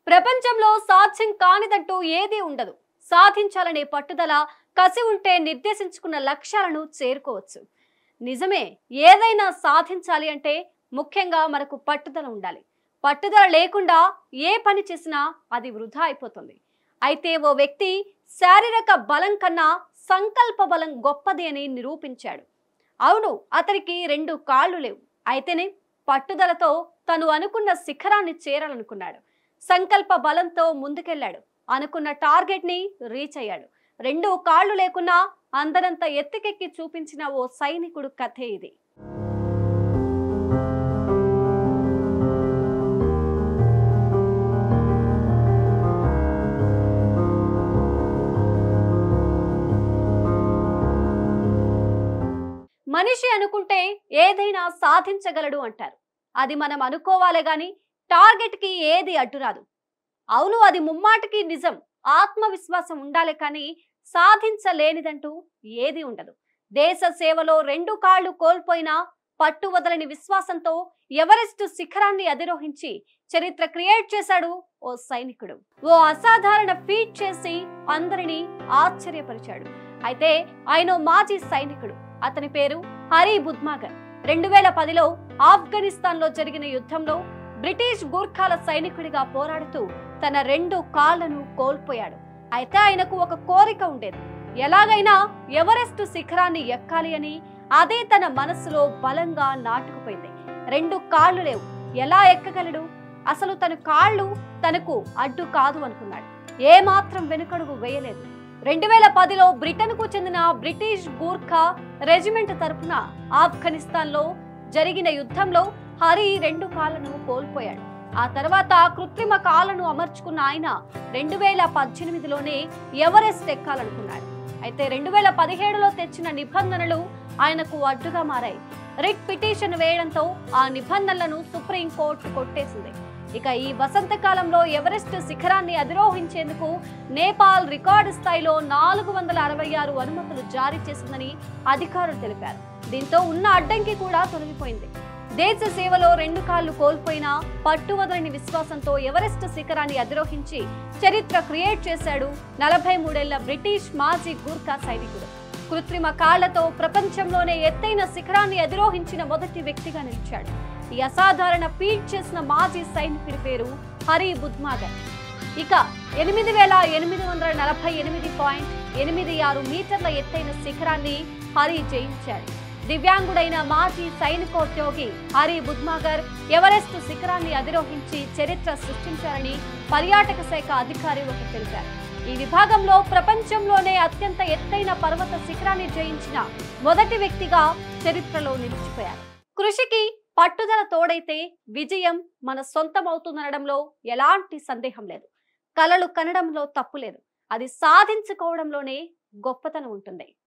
ప్రపంచంలో సాధ్యం కానిదంటూ ఏదీ ఉండదు సాధించాలనే పట్టుదల కసి ఉంటే నిర్దేశించుకున్న లక్ష్యాలను చేరుకోవచ్చు నిజమే ఏదైనా సాధించాలి అంటే ముఖ్యంగా మనకు పట్టుదల ఉండాలి పట్టుదల లేకుండా ఏ పని చేసినా అది వృధా అయిపోతుంది అయితే ఓ వ్యక్తి శారీరక బలం కన్నా సంకల్ప బలం గొప్పది అని నిరూపించాడు అవును అతనికి రెండు కాళ్ళు లేవు అయితేనే పట్టుదలతో తను అనుకున్న శిఖరాన్ని చేరాలనుకున్నాడు సంకల్ప బలంతో ముందుకెళ్ళాడు అనుకున్న టార్గెట్ ని రీచ్ అయ్యాడు రెండు కాళ్ళు లేకున్నా అందరంత ఎత్తుకెక్కి చూపించిన ఓ సైనికుడు కథే ఇది మనిషి అనుకుంటే ఏదైనా సాధించగలడు అంటారు అది మనం అనుకోవాలే గాని టార్గెట్ కి ఏది అడ్డురాదు అవును అది ముమ్మాటికి నిజం ఆత్మవిశ్వాసం ఉండాలి కానీ సాధించలేనిదంటూ ఏది ఉండదు దేశ సేవలో రెండు కాళ్ళు కోల్పోయినా పట్టు వదలని విశ్వాసంతో ఎవరెస్ట్ శిఖరాన్ని అధిరోహించి చరిత్ర క్రియేట్ చేశాడు ఓ సైనికుడు ఓ అసాధారణ ఫీట్ చేసి అందరినీ ఆశ్చర్యపరిచాడు అయితే ఆయన ఓ మాజీ సైనికుడు అతని పేరు హరి బుద్మాగర్ రెండు వేల పదిలో ఆఫ్ఘనిస్తాన్ లో జరిగిన యుద్ధంలో బ్రిటిష్ గూర్ఖాల సైనికుడిగా పోరాడుతూ తన రెండు కాళ్లను కోల్పోయాడు అయితే ఆయనకు ఒక కోరిక ఉండేది ఎలాగైనా ఎవరెస్ట్ శిఖరాన్ని ఎక్కాలి అని అదే తన మనస్సులో బలంగా నాటుకుపోయింది రెండు కాళ్ళు లేవు ఎలా ఎక్కగలడు అసలు తన కాళ్ళు తనకు అడ్డు కాదు అనుకున్నాడు ఏ మాత్రం వెనుకడుగు వేయలేదు రెండు వేల పదిలో బ్రిటన్కు చెందిన బ్రిటిష్ గూర్ఖా రెజిమెంట్ తరపున ఆఫ్ఘనిస్తాన్ లో జరిగిన యుద్ధంలో హరి రెండు కాళ్ళను కోల్పోయాడు ఆ తర్వాత కృత్రిమ కాళ్ళను అమర్చుకున్న ఆయన రెండు వేల పద్దెనిమిదిలోనే ఎవరెస్ట్ ఎక్కాలనుకున్నాడు అయితే రెండు వేల పదిహేడులో తెచ్చిన నిబంధనలు ఆయనకు అడ్డుగా మారాయి రిట్ పిటిషన్ వేయడంతో ఆ నిబంధనలను సుప్రీం కోర్టు కొట్టేసింది ఇక ఈ వసంతకాలంలో ఎవరెస్ట్ శిఖరాన్ని అధిరోహించేందుకు నేపాల్ రికార్డు స్థాయిలో నాలుగు వందల అరవై ఆరు అనుమతులు జారీ చేసిందని అధికారులు తెలిపారు దీంతో ఉన్న అడ్డంకి కూడా తొలగిపోయింది దేశ సేవలో రెండు కాళ్లు కోల్పోయినా పట్టువదలని విశ్వాసంతో ఎవరెస్ట్ శిఖరాన్ని అధిరోహించి చరిత్ర క్రియేట్ చేశాడు నలభై మూడేళ్ల బ్రిటిష్ మాజీ గూర్ఖా సైనికుడు కృత్రిమ కాళ్లతో ప్రపంచంలోనే ఎత్తైన శిఖరాన్ని అధిరోహించిన మొదటి వ్యక్తిగా నిలిచాడు ఈ అసాధారణ ఫీట్ చేసిన మాజీ సైనికుడి పేరు హరి బుద్మాగర్ ఇక ఎనిమిది వేల ఎనిమిది వందల నలభై ఎనిమిది పాయింట్ ఎనిమిది ఆరు మీటర్ల ఎత్తైన శిఖరాన్ని హరి జయించాడు దివ్యాంగుడైన మాజీ సైనికోద్యోగి హరి బుద్మాగర్ ఎవరెస్ట్ శిఖరాన్ని అధిరోహించి చరిత్ర సృష్టించారని పర్యాటక శాఖ అధికారి ఒకరు తెలిపారు ఈ విభాగంలో ప్రపంచంలోనే అత్యంత ఎత్తైన పర్వత శిఖరాన్ని జయించిన మొదటి వ్యక్తిగా చరిత్రలో నిలిచిపోయారు కృషికి పట్టుదల తోడైతే విజయం మన సొంతమవుతుందనడంలో ఎలాంటి సందేహం లేదు కలలు కనడంలో తప్పు లేదు అది సాధించుకోవడంలోనే గొప్పతనం ఉంటుంది